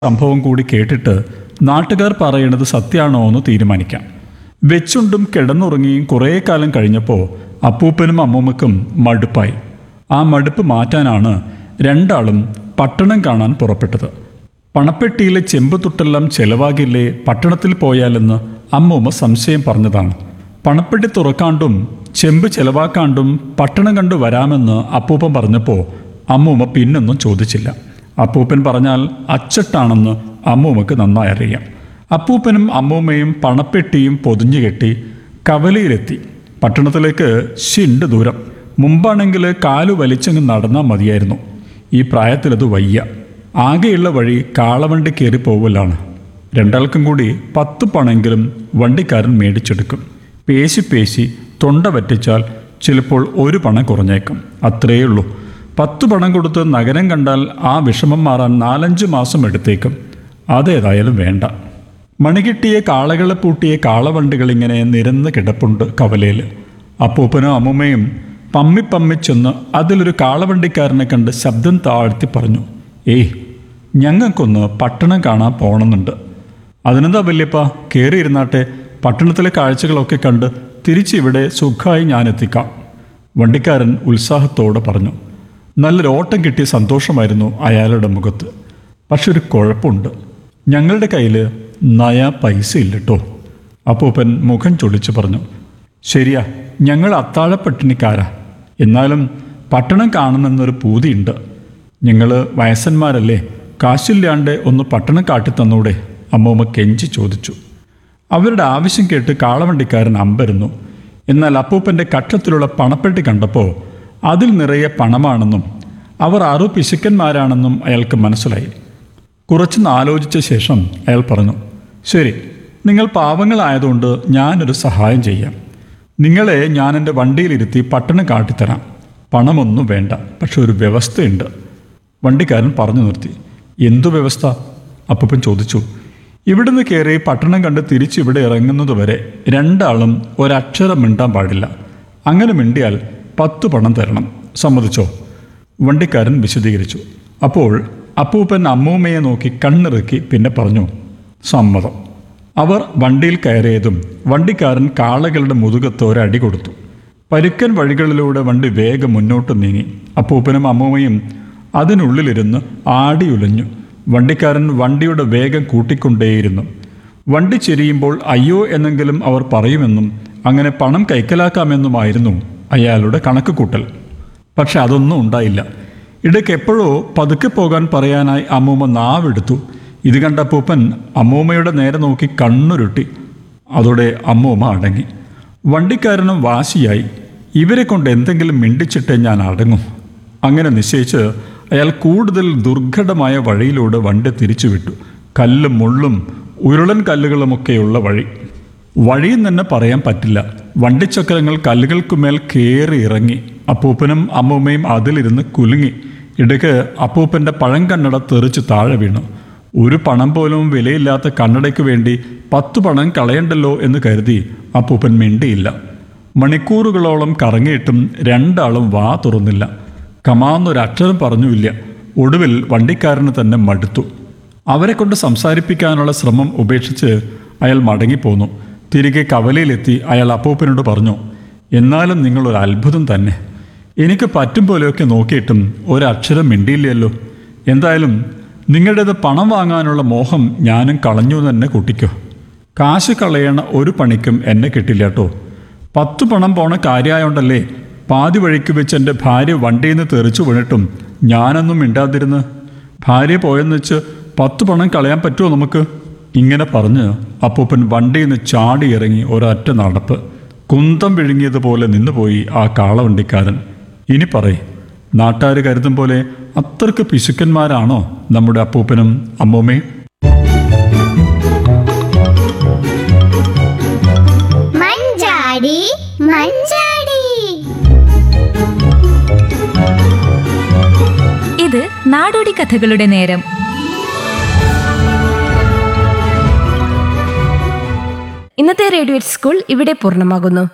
സംഭവം കൂടി കേട്ടിട്ട് നാട്ടുകാർ പറയണത് സത്യാണോ എന്ന് തീരുമാനിക്കാം വെച്ചുണ്ടും കിടന്നുറങ്ങിയും കുറേ കാലം കഴിഞ്ഞപ്പോൾ അപ്പൂപ്പനും അമ്മൂമ്മക്കും മടുപ്പായി ആ മടുപ്പ് മാറ്റാനാണ് രണ്ടാളും പട്ടണം കാണാൻ പുറപ്പെട്ടത് പണപ്പെട്ടിയിലെ ചെമ്പ് തുട്ടെല്ലാം ചെലവാകില്ലേ പട്ടണത്തിൽ പോയാലെന്ന് അമ്മൂമ്മ സംശയം പറഞ്ഞതാണ് പണപ്പെട്ടി തുറക്കാണ്ടും ചെമ്പ് ചെലവാക്കാണ്ടും പട്ടണം കണ്ടു വരാമെന്ന് അപ്പൂപ്പൻ പറഞ്ഞപ്പോൾ അമ്മൂമ്മ പിന്നൊന്നും ചോദിച്ചില്ല അപ്പൂപ്പൻ പറഞ്ഞാൽ അച്ചട്ടാണെന്ന് അമ്മൂമ്മക്ക് നന്നായി അറിയാം അപ്പൂപ്പനും അമ്മൂമ്മയും പണപ്പെട്ടിയും പൊതിഞ്ഞു കെട്ടി കവലയിലെത്തി പട്ടണത്തിലേക്ക് ശിണ്ട് ദൂരം മുമ്പാണെങ്കിൽ കാലു വലിച്ചങ്ങ് നടന്നാൽ മതിയായിരുന്നു ഈ പ്രായത്തിലത് വയ്യ ആകെയുള്ള വഴി കാളവണ്ടി കയറി പോവലാണ് രണ്ടാൾക്കും കൂടി പത്ത് പണമെങ്കിലും വണ്ടിക്കാരൻ മേടിച്ചെടുക്കും പേശി പേശി തൊണ്ട വറ്റിച്ചാൽ ചിലപ്പോൾ ഒരു പണം കുറഞ്ഞേക്കും അത്രയേ ഉള്ളൂ പത്ത് പണം കൊടുത്ത് നഗരം കണ്ടാൽ ആ വിഷമം മാറാൻ നാലഞ്ച് മാസം എടുത്തേക്കും അതേതായാലും വേണ്ട മണികിട്ടിയ കാളകളെ പൂട്ടിയ കാളവണ്ടികൾ ഇങ്ങനെ നിരന്ന് കിടപ്പുണ്ട് കവലയിൽ അപ്പൂപ്പനും അമ്മൂമ്മയും പമ്മി പമ്മി ചെന്ന് അതിലൊരു കാളവണ്ടിക്കാരനെ കണ്ട് ശബ്ദം താഴ്ത്തി പറഞ്ഞു ഏയ് ഞങ്ങൾക്കൊന്ന് പട്ടണം കാണാൻ പോണമെന്നുണ്ട് അതിനെന്താ വല്യപ്പ കയറി ഇരുന്നാട്ടെ പട്ടണത്തിലെ കാഴ്ചകളൊക്കെ കണ്ട് തിരിച്ചിവിടെ സുഖമായി ഞാൻ എത്തിക്കാം വണ്ടിക്കാരൻ ഉത്സാഹത്തോടെ പറഞ്ഞു നല്ലൊരു ഓട്ടം കിട്ടിയ സന്തോഷമായിരുന്നു അയാളുടെ മുഖത്ത് പക്ഷെ ഒരു കുഴപ്പമുണ്ട് ഞങ്ങളുടെ കയ്യിൽ നയ പൈസ ഇല്ലട്ടോ അപ്പൂപ്പൻ മുഖം ചൊളിച്ചു പറഞ്ഞു ശരിയാ ഞങ്ങൾ അത്താഴപ്പട്ടിണിക്കാരാ എന്നാലും പട്ടണം കാണണമെന്നൊരു പൂതിയുണ്ട് ഞങ്ങൾ വയസ്സന്മാരല്ലേ കാശില്ലാണ്ട് ഒന്ന് പട്ടണം കാട്ടിത്തന്നൂടെ അമ്മൂമ്മ കെഞ്ചി ചോദിച്ചു അവരുടെ ആവശ്യം കേട്ട് കാളവണ്ടിക്കാരൻ അമ്പരുന്നു എന്നാൽ അപ്പൂപ്പൻ്റെ കക്ഷത്തിലുള്ള പണപ്പെട്ടി കണ്ടപ്പോൾ അതിൽ നിറയെ പണമാണെന്നും അവർ ആറു പിശുക്കന്മാരാണെന്നും അയാൾക്ക് മനസ്സിലായി കുറച്ചൊന്ന് ആലോചിച്ച ശേഷം അയാൾ പറഞ്ഞു ശരി നിങ്ങൾ പാവങ്ങളായതുകൊണ്ട് ഞാനൊരു സഹായം ചെയ്യാം നിങ്ങളെ ഞാൻ എൻ്റെ വണ്ടിയിലിരുത്തി പട്ടണം കാട്ടിത്തരാം പണമൊന്നും വേണ്ട പക്ഷെ ഒരു വ്യവസ്ഥയുണ്ട് വണ്ടിക്കാരൻ പറഞ്ഞു നിർത്തി എന്തു വ്യവസ്ഥ അപ്പൂപ്പൻ ചോദിച്ചു ഇവിടുന്ന് കയറി പട്ടണം കണ്ട് തിരിച്ച് ഇവിടെ ഇറങ്ങുന്നതുവരെ രണ്ടാളും ഒരക്ഷരം മിണ്ടാൻ പാടില്ല അങ്ങനെ മിണ്ടിയാൽ പത്ത് പണം തരണം സമ്മതിച്ചോ വണ്ടിക്കാരൻ വിശദീകരിച്ചു അപ്പോൾ അപ്പൂപ്പൻ അമ്മൂമ്മയെ നോക്കി കണ്ണിറുക്കി പിന്നെ പറഞ്ഞു സമ്മതം അവർ വണ്ടിയിൽ കയറിയതും വണ്ടിക്കാരൻ കാളകളുടെ മുതുകത്ത് ഒരടി കൊടുത്തു പരുക്കൻ വഴികളിലൂടെ വണ്ടി വേഗം മുന്നോട്ട് നീങ്ങി അപ്പൂപ്പനും അമ്മൂമ്മയും അതിനുള്ളിലിരുന്ന് ആടിയുലഞ്ഞു വണ്ടിക്കാരൻ വണ്ടിയുടെ വേഗം കൂട്ടിക്കൊണ്ടേയിരുന്നു വണ്ടി ചെരിയുമ്പോൾ അയ്യോ എന്നെങ്കിലും അവർ പറയുമെന്നും അങ്ങനെ പണം കൈക്കലാക്കാമെന്നുമായിരുന്നു അയാളുടെ കണക്ക് കൂട്ടൽ പക്ഷെ അതൊന്നും ഉണ്ടായില്ല ഇടയ്ക്ക് എപ്പോഴോ പതുക്കെ പോകാൻ പറയാനായി അമ്മൂമ്മ നാവെടുത്തു ഇത് കണ്ട അപ്പൂപ്പൻ അമ്മൂമ്മയുടെ നേരെ നോക്കി കണ്ണുരുട്ടി അതോടെ അമ്മൂമ്മ അടങ്ങി വണ്ടിക്കാരനും വാശിയായി ഇവരെ കൊണ്ട് എന്തെങ്കിലും മിണ്ടിച്ചിട്ടേ ഞാൻ അടങ്ങും അങ്ങനെ നിശ്ചയിച്ച് അയാൾ കൂടുതൽ ദുർഘടമായ വഴിയിലൂടെ വണ്ടി തിരിച്ചുവിട്ടു കല്ലും മുള്ളും ഉരുളൻ കല്ലുകളുമൊക്കെയുള്ള വഴി വഴിയും തന്നെ പറയാൻ പറ്റില്ല വണ്ടിച്ചക്രങ്ങൾ കല്ലുകൾക്കുമേൽ കയറി ഇറങ്ങി അപ്പൂപ്പനും അമ്മൂമ്മയും അതിലിരുന്ന് കുലുങ്ങി ഇടയ്ക്ക് അപ്പൂപ്പൻ്റെ പഴം കണ്ണട തെറിച്ച് താഴെ വീണു ഒരു പണം പോലും വിലയില്ലാത്ത കണ്ണടയ്ക്ക് വേണ്ടി പത്തു പണം കളയണ്ടല്ലോ എന്ന് കരുതി അപ്പൂപ്പൻ മിണ്ടിയില്ല മണിക്കൂറുകളോളം കറങ്ങിയിട്ടും രണ്ടാളും വാ തുറന്നില്ല കമാന്നൊരക്ഷരം പറഞ്ഞുമില്ല ഒടുവിൽ വണ്ടിക്കാരന് തന്നെ മടുത്തു അവരെ കൊണ്ട് സംസാരിപ്പിക്കാനുള്ള ശ്രമം ഉപേക്ഷിച്ച് അയാൾ മടങ്ങിപ്പോന്നു തിരികെ കവലയിലെത്തി അയാൾ അപ്പൂപ്പനോട് പറഞ്ഞു എന്നാലും നിങ്ങളൊരു അത്ഭുതം തന്നെ എനിക്ക് പറ്റും പോലെയൊക്കെ നോക്കിയിട്ടും ഒരക്ഷരം മിണ്ടിയില്ലല്ലോ എന്തായാലും നിങ്ങളുടേത് പണം വാങ്ങാനുള്ള മോഹം ഞാനും കളഞ്ഞു എന്ന് തന്നെ കൂട്ടിക്കോ കാശ് കളയണ ഒരു പണിക്കും എന്നെ കിട്ടില്ല കേട്ടോ പത്തു പണം പോണ കാര്യമായോണ്ടല്ലേ പാതി വഴിക്ക് വെച്ച് എൻ്റെ ഭാര്യ വണ്ടിയിൽ നിന്ന് തെറിച്ചു വീണിട്ടും ഞാനൊന്നും മിണ്ടാതിരുന്ന് ഭാര്യ പോയെന്ന് വെച്ച് പത്ത് പണം കളയാൻ പറ്റുമോ നമുക്ക് ഇങ്ങനെ പറഞ്ഞ് അപ്പൂപ്പൻ വണ്ടിയിൽ നിന്ന് ചാടി ഇറങ്ങി ഒരൊറ്റ നടപ്പ് കുന്തം വിഴുങ്ങിയതുപോലെ നിന്നുപോയി ആ കാളവണ്ടിക്കാരൻ ഇനി പറയ് നാട്ടുകാർ കരുതും പോലെ അത്രക്ക് പിശുക്കന്മാരാണോ നമ്മുടെ അപ്പൂപ്പനും അമ്മൂമ്മയും മഞ്ചാടി മഞ്ചാടി ഇത് നാടോടി കഥകളുടെ നേരം ഇന്നത്തെ റേഡിയോ സ്കൂൾ ഇവിടെ പൂർണ്ണമാകുന്നു